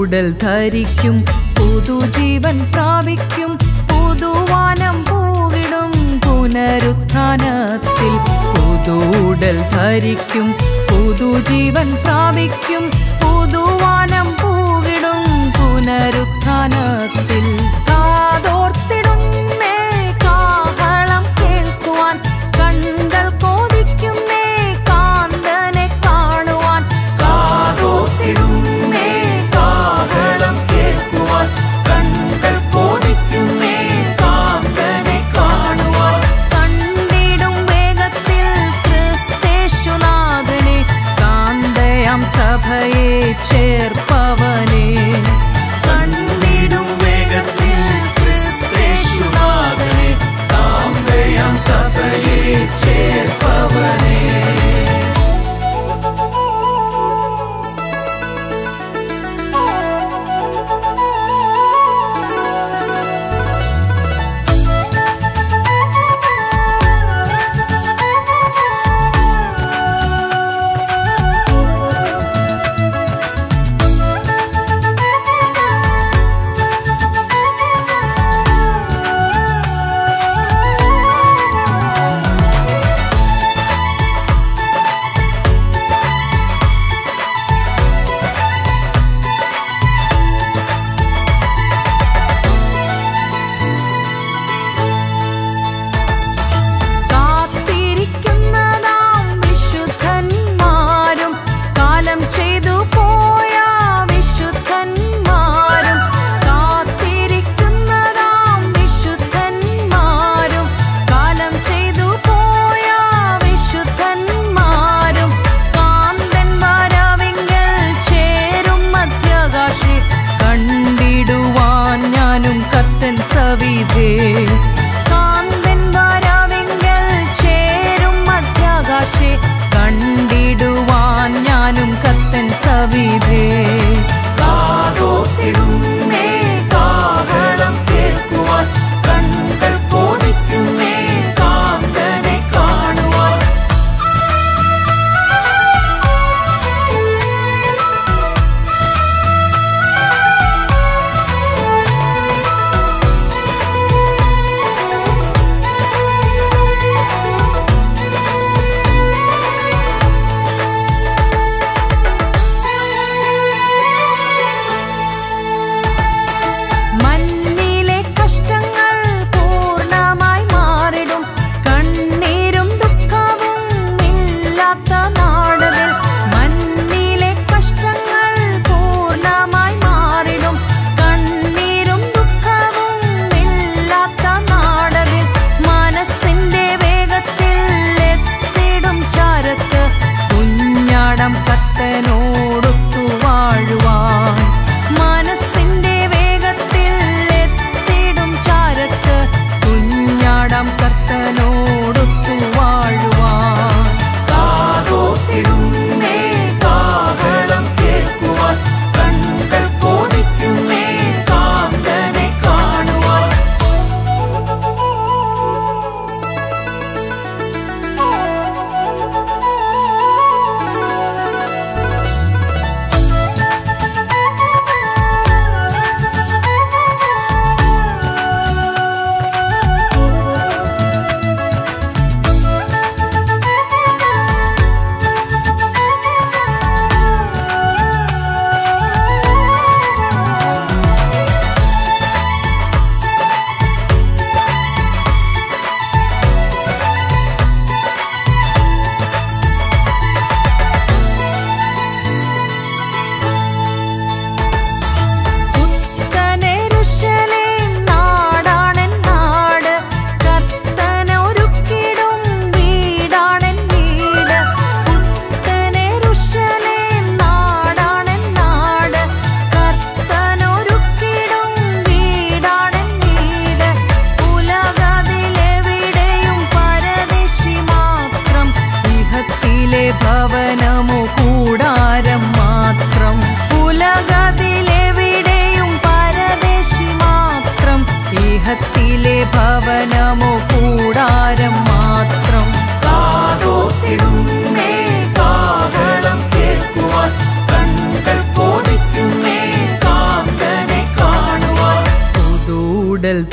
പുതുടൽ ധരിക്കും പുതുജീവൻ പ്രാപിക്കും പുതുവാനം പൂവിടും പുനരുത്ഥാനത്തിൽ പുതുടൽ ധരിക്കും പുതുജീവൻ പ്രാപിക്കും പുതുവാനം പൂവിടും പുനരുത്ഥാനത്തിൽ കാതോർത്തിടുന്നേ കാഹളം കേൾക്കുവാൻ കണ്ടൽ കോതിക്കുന്നേ കാന്തനെ കാണുവാൻ കാതോർത്തിടുന്നേ കാഹളം കേൾക്കുവാൻ കണ്ടൽ കോതിക്കുന്നേ കാന്തനെ കാണുവാൻ കണ്ടിടും വേഗത്തിൽ ക്രിസ്തേശുനാഥനെ കാന്തയാം സഭയെ ചേർപ്പവനെ കണ്ടിടും വേഗത്തിൽ ക്രിസ്തേശുനാഥനെ കാന്തയാം സഭയെ ചേർപ്പവനെ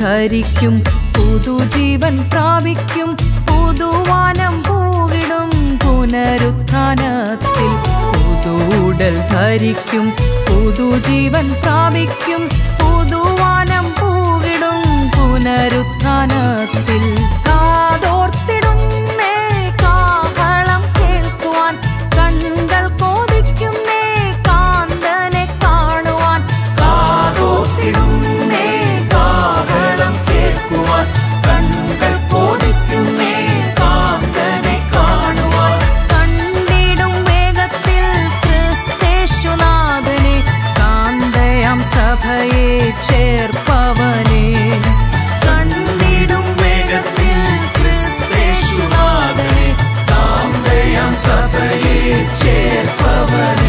ധരിക്കും പുതുജീവൻ പ്രാപിക്കും പുതുവാനം പൂവിടും പുനരുത്ഥാനത്തിൽ പുതുടൽ ധരിക്കും പുതുജീവൻ പ്രാപിക്കും പുതുവാനം പൂവിടും പുനരുത്ഥാനത്തിൽ കാതോർത്തിടുന്നേ കാഹളം കേൾക്കുവാൻ കണ്ടൽ കോതിക്കുന്നേ കാന്തനെ കാണുവാൻ കാതോർത്തിടുന്നേ കാഹളം കേൾക്കുവാൻ കണ്ണുകൾ കോതിക്കുന്നേ കാന്തനെ കാണുവാൻ കണ്ടിടും വേഗത്തിൽ ക്രിസ്തേശുനാഥനെ കാന്തയാം സഭയെ ചേർപ്പവനെ കണ്ടിടും വേഗത്തിൽ ക്രിസ്തേശുനാഥനെ കാന്തയാം സഭയെ ചേർപ്പവനെ